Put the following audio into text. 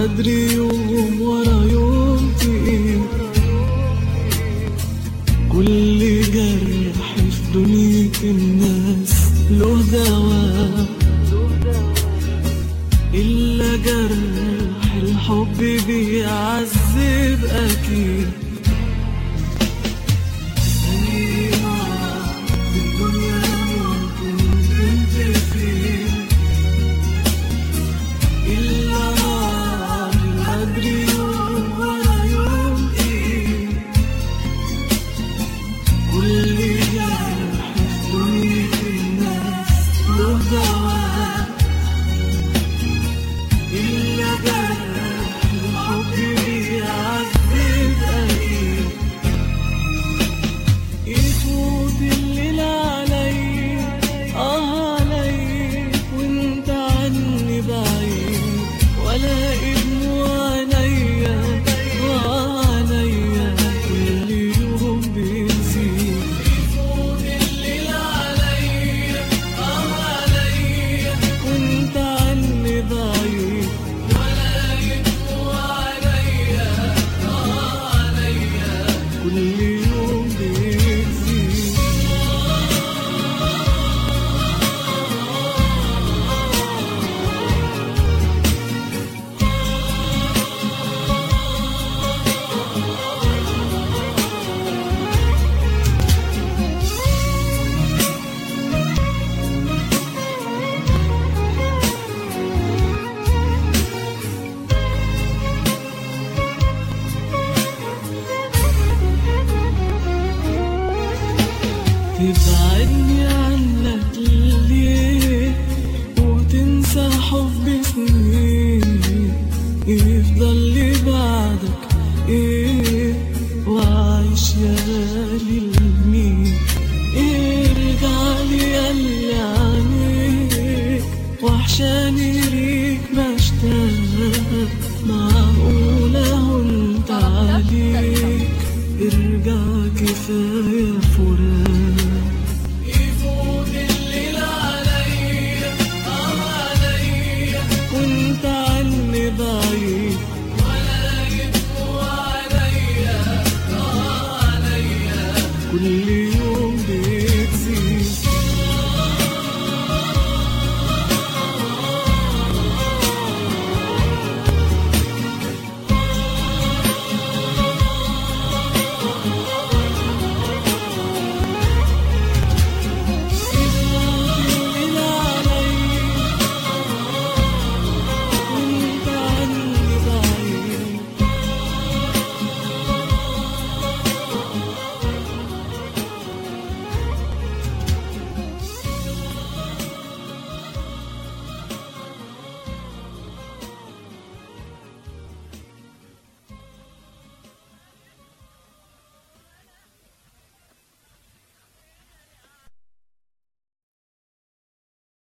الغدر يوم ورا يوم تقيل كل جرح في دنيا الناس له دواء إلا جرح الحب بيعذب أكيد أيوة الدنيا ممكن تنتهي إلا نار الغدر يوم ورا يوم إيه كل جرح في دنيا الناس له دواء إلا جرح الحب بيعذب أكيد يفوت الليل علي آه علي وانت عني بعيد ولا ابن عينيا وعليا كل يوم بيزيد يفوت الليل علي آه علي وانت عني بعيد ولا ابن عينيا آه عليا كل يوم بيزيد تبعدني عنك ليه وتنسى حب سنين يفضل لي بعدك ايه وعايش يا غالي لمين ارجع لي ياللي عليك وحشاني ليك مشتاق معقولة هنت عليك ارجع كفاية فراق